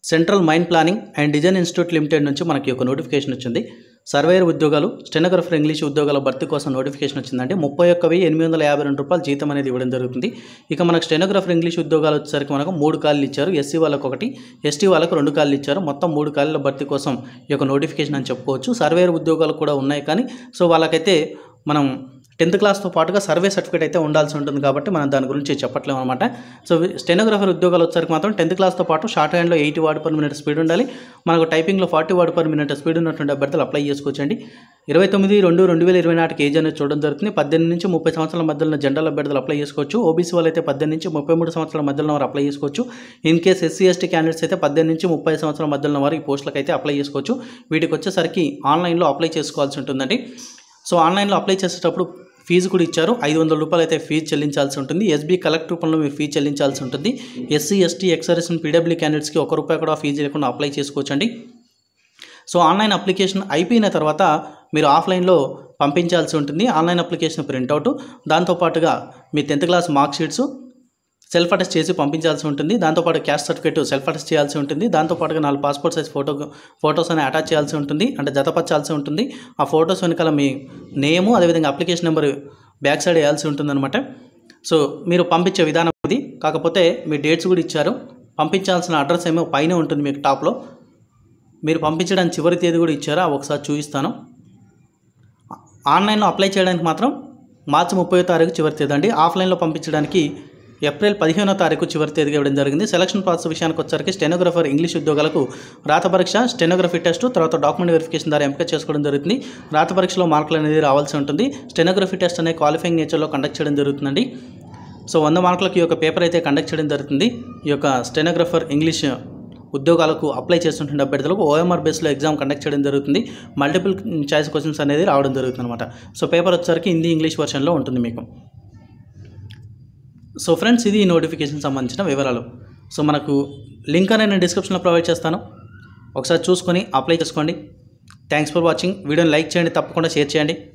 central mine planning and design institute limited నుంచి మనకి ఒక నోటిఫికేషన్ వచ్చింది సర్వేయర్ ఉద్యోగాలు స్టెనోగ్రఫర్ ఇంగ్లీష్ ఉద్యోగాల భర్తీ కోసం నోటిఫికేషన్ వచ్చిందంటే ముప్పై ఒక్క వెయ్యి ఎనిమిది వందల యాభై రెండు రూపాయలు జీతం అనేది ఇవ్వడం జరుగుతుంది ఇక మనకు స్టెనోగ్రఫర్ ఇంగ్లీష్ ఉద్యోగాలు వచ్చేసరికి మనకు మూడు కాళ్ళు ఇచ్చారు ఎస్సీ వాళ్ళకు ఒకటి ఎస్టీ వాళ్ళకు రెండు కాళ్ళు ఇచ్చారు మొత్తం మూడు కాళ్ళ భర్తీ కోసం ఈ యొక్క నోటిఫికేషన్ అని చెప్పుకోవచ్చు సర్వేయర్ ఉద్యోగాలు కూడా ఉన్నాయి కానీ సో వాళ్ళకైతే మనం టెన్త్ క్లాస్తో పాటుగా సర్వే సర్టిఫికేట్ అయితే ఉండాల్సి ఉంటుంది కాబట్టి మనం దాని గురించి చెప్పట్లేము అనమాట సో స్టెనోగ్రఫర్ ఉద్యోగాలు వచ్చరికి మాత్రం టెన్త్ క్లాస్తో పాటు షార్ట్ హ్యాండ్లో eighty word per minute speed ఉండాలి మనకు టైపింగ్లో forty word per minute speed ఉన్నటువంటి అభ్యర్థులు అప్లై చేసుకోవచ్చండి ఇరవై తొమ్మిది రెండు రెండు వేల ఇరవై నాటికి ఏజ్ అనేది చూడడం జరుగుతుంది పద్దెనిమిది నుంచి ముప్పై సంవత్సరాల మధ్యలో జనరల్ అభ్యర్థులు అప్లై చేసుకోవచ్చు ఓబీసీ వాళ్ళు అయితే పద్దెనిమిది నుంచి ముప్పై మూడు సంవత్సరాల మధ్యలో వారు అప్లై చేసుకోవచ్చు in case SC ST candidates అయితే పద్దెనిమిది నుంచి ముప్పై సంవత్సరాల మధ్యలో వారు ఈ పోస్టులకు అయితే అప్లై చేసుకోవచ్చు వీటికి వచ్చేసరికి ఆన్లైన్లో అప్లై చేసుకోవాల్సి ఉంటుందండి సో ఆన్లైన్లో అప్లై చేసేటప్పుడు ఫీజు కూడా ఇచ్చారు ఐదు వందల రూపాయలు అయితే ఫీజు చెల్లించాల్సి ఉంటుంది ఎస్బీ కలెక్ట్ రూపంలో మీరు ఫీజు చెల్లించాల్సి ఉంటుంది ఎస్సీ ఎస్టీ ఎక్సర్ఎస్ పీడబ్ల్యూ క్యాండిడేట్స్కి ఒక రూపాయి కూడా ఫీజు లేకుండా అప్లై చేసుకోవచ్చండి సో ఆన్లైన్ అప్లికేషన్ అయిపోయిన తర్వాత మీరు ఆఫ్లైన్లో పంపించాల్సి ఉంటుంది ఆన్లైన్ అప్లికేషన్ ప్రింట్అవుట్ దాంతోపాటుగా మీ tenth class mark sheets self attest చేసి పంపించాల్సి ఉంటుంది దాంతోపాటు క్యాస్ట్ సర్టిఫికేట్ సెల్ఫ్ అటెస్ట్ చేయాల్సి ఉంటుంది దాంతోపాటుగా నాలుగు పాస్పోర్ట్ సైజ్ ఫోటో ఫొటోస్ అని అటాచ్ చేయాల్సి ఉంటుంది అంటే జతపరచాల్సి ఉంటుంది ఆ ఫొటోస్ వెనకాల మీ నేము అదేవిధంగా అప్లికేషన్ నెంబర్ బ్యాక్ సైడ్ వేయాల్సి ఉంటుందన్నమాట సో మీరు పంపించే విధానం ఇది కాకపోతే మీ డేట్స్ కూడా ఇచ్చారు పంపించాల్సిన అడ్రస్ ఏమో పైన ఉంటుంది మీకు టాప్లో మీరు పంపించడానికి చివరి తేదీ కూడా ఇచ్చారు అవి ఒకసారి చూపిస్తాను ఆన్లైన్లో అప్లై చేయడానికి మాత్రం మార్చి ముప్పై తారీఖు చివరి తేదీ అండి ఆఫ్లైన్లో పంపించడానికి ఏప్రిల్ పదిహేనో తారీఖు చివరి తేదీగా ఇవ్వడం జరిగింది సెలక్షన్ ప్రాసెస్ విషయానికి వచ్చరికి స్టెనోగ్రఫర్ ఇంగ్లీష్ ఉద్యోగాలకు రాత పరీక్ష స్టెనోగ్రఫీ టెస్ట్ తర్వాత డాక్యుమెంట్ వెరిఫికేషన్ ద్వారా ఎంపిక చేసుకోవడం జరుగుతుంది రాత పరీక్షలో మార్కులు అనేది రావాల్సి ఉంటుంది స్టెనోగ్రఫీ టెస్ట్ అనే క్వాలిఫైయింగ్ నేచర్లో కండక్ట్ చేయడం జరుగుతుందండి సో వంద మార్కులకు ఈ యొక్క పేపర్ అయితే కండక్ట్ చేయడం జరుగుతుంది ఈ యొక్క స్టెనోగ్రఫర్ ఇంగ్లీష్ ఉద్యోగాలకు అప్లై చేస్తుంటే అభ్యర్థులకు ఓఎంఆర్ బేస్లో ఎగ్జామ్ కండక్ట్ చేయడం జరుగుతుంది మల్టిపుల్ చాయిస్ క్వశ్చన్స్ అనేది రావడం జరుగుతుంది అనమాట సో పేపర్ వచ్చేసరికి హిందీ ఇంగ్లీష్ వర్షన్లో ఉంటుంది మీకు సో ఫ్రెండ్స్ ఇది ఈ నోటిఫికేషన్ సంబంధించిన వివరాలు సో మనకు లింక్ అనేది నేను డిస్క్రిప్షన్లో ప్రొవైడ్ చేస్తాను ఒకసారి చూసుకొని అప్లై చేసుకోండి థ్యాంక్స్ ఫర్ వాచింగ్ వీడియోని లైక్ చేయండి తప్పకుండా షేర్ చేయండి